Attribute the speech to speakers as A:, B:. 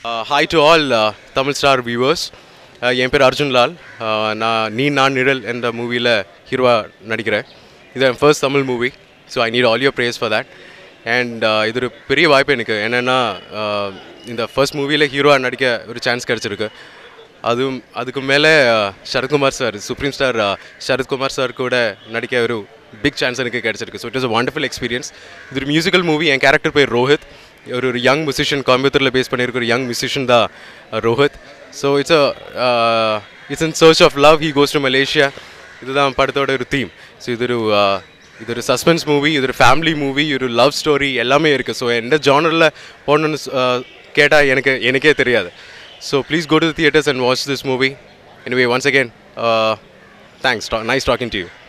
A: hi to all Tamil star viewers என் பேர் Arjun Lal Uh, நான் நீ நான் நிழல் என்ற மூவியில் ஹீரோவாக நடிக்கிறேன் இது என் first Tamil movie so I need all your prayers for that and இது ஒரு பெரிய வாய்ப்பு எனக்கு என்னென்னா இந்த ஃபர்ஸ்ட் மூவியில் ஹீரோவாக நடிக்க ஒரு சான்ஸ் கிடச்சிருக்கு அதுவும் அதுக்கு மேலே Sarathkumar sir supreme star Sarathkumar sir கூட நடிக்க ஒரு பிக் சான்ஸ் எனக்கு கிடச்சிருக்கு so it is a wonderful experience இது ஒரு மியூசிக்கல் மூவி என் கேரக்டர் பேர் ரோஹித் ஒரு ஒரு யங் மியூசிஷியன் கோயம்புத்தூரில் பேஸ் பண்ணியிருக்க ஒரு யங் மியூசிஷியன் தான் uh, Rohit so it's a it's in church of love he goes to Malaysia இதுதான் படத்தோட ஒரு தீம் ஸோ இது ஒரு uh, இது ஒரு சஸ்பென்ஸ் மூவி இது ஒரு ஃபேமிலி மூவி ஒரு லவ் ஸ்டோரி எல்லாமே இருக்குது ஸோ எந்த ஜானரில் போடணும்னு கேட்டால் எனக்கு எனக்கே தெரியாது so please go to theatres and watch this movie anyway once again thanks nice talking to you